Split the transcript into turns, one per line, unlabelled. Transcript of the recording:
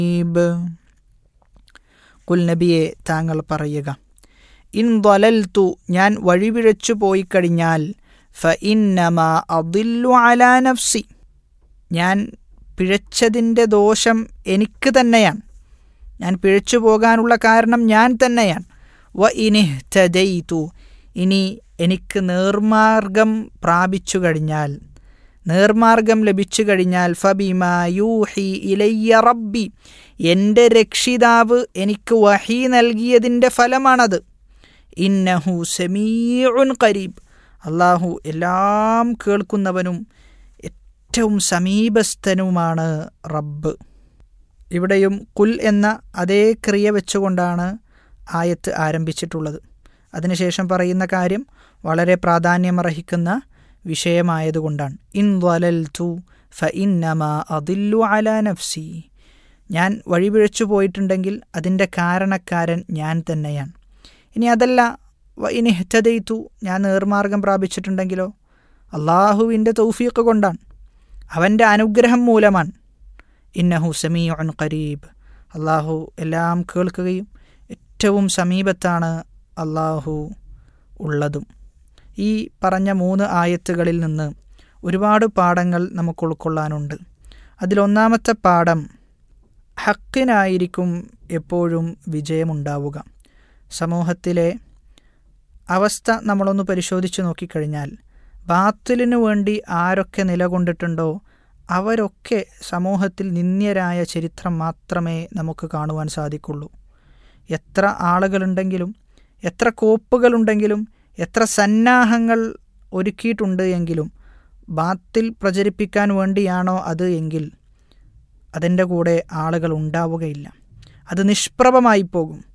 ഈബ് കുൽ നബിയെ താങ്കൾ പറയുക ഇൻ ضللtu ഞാൻ വഴിപിഴച്ചു പോയി കഴിഞ്ഞാൽ ഫ ഇന്നമ അദില്ലു അലാ നഫ്സി ഞാൻ പിഴച്ചതിൻ്റെ ദോഷം എനിക്ക് തന്നെയാണ് ഞാൻ പിഴച്ചു പോകാനുള്ള കാരണം ഞാൻ തന്നെയാണ് വ ഇനിഹ്തദൈതു ഇനി എനിക്ക് നേർമാർഗം പ്രാപിച്ചു കഴിഞ്ഞാൽ നേർമാർഗം ലഭിച്ചു കഴിഞ്ഞാൽ ഫബിമാ യൂഹി ഇലയ്യ റബ്ബി എൻ്റെ രക്ഷിതാവ് എനിക്ക് വഹി നൽകിയതിൻ്റെ ഫലമാണത് ഇന്നഹു സമീഉൻ കരീബ് അള്ളാഹു എല്ലാം കേൾക്കുന്നവനും ഏറ്റവും സമീപസ്ഥനുമാണ് റബ്ബ് ഇവിടെയും കുൽ എന്ന അതേ ക്രിയ വെച്ചുകൊണ്ടാണ് ആയത്ത് ആരംഭിച്ചിട്ടുള്ളത് അതിനുശേഷം പറയുന്ന കാര്യം വളരെ പ്രാധാന്യമർഹിക്കുന്ന വിഷയമായതുകൊണ്ടാണ് ഇൻ വലൽ തു ഫ ഇന്നമ അതില്ലു അല നഫ്സി ഞാൻ വഴിപിഴച്ചു പോയിട്ടുണ്ടെങ്കിൽ അതിൻ്റെ കാരണക്കാരൻ ഞാൻ തന്നെയാണ് ഇനി അതല്ല വ ഇനിഹ്തദൈത്തു ഞാൻ നേർമാർഗം പ്രാപിച്ചിട്ടുണ്ടെങ്കിലോ അള്ളാഹുവിൻ്റെ തൗഫീഖ് കൊണ്ടാണ് അവൻ്റെ അനുഗ്രഹം മൂലമാണ് ഇന്നഹു സമീഉൻ ഖരീബ് അള്ളാഹു എല്ലാം കേൾക്കുകയും ഏറ്റവും സമീപത്താണ് അള്ളാഹു ഉള്ളതും ഈ പറഞ്ഞ മൂന്ന് ആയത്തുകളിൽ നിന്ന് ഒരുപാട് പാഠങ്ങൾ നമുക്ക് ഉൾക്കൊള്ളാനുണ്ട് അതിലൊന്നാമത്തെ പാഠം ഹക്കിനായിരിക്കും എപ്പോഴും വിജയമുണ്ടാവുക സമൂഹത്തിലെ അവസ്ഥ നമ്മളൊന്ന് പരിശോധിച്ച് നോക്കിക്കഴിഞ്ഞാൽ ബാത്തിലിനു വേണ്ടി ആരൊക്കെ നിലകൊണ്ടിട്ടുണ്ടോ അവരൊക്കെ സമൂഹത്തിൽ നിന്ദ്യരായ ചരിത്രം മാത്രമേ നമുക്ക് കാണുവാൻ സാധിക്കുള്ളൂ എത്ര ആളുകളുണ്ടെങ്കിലും എത്ര കോപ്പുകളുണ്ടെങ്കിലും എത്ര സന്നാഹങ്ങൾ ഒരുക്കിയിട്ടുണ്ട് എങ്കിലും ബാത്തിൽ പ്രചരിപ്പിക്കാൻ വേണ്ടിയാണോ അത് എങ്കിൽ അതിൻ്റെ കൂടെ ആളുകൾ ഉണ്ടാവുകയില്ല അത് നിഷ്പ്രഭമായി പോകും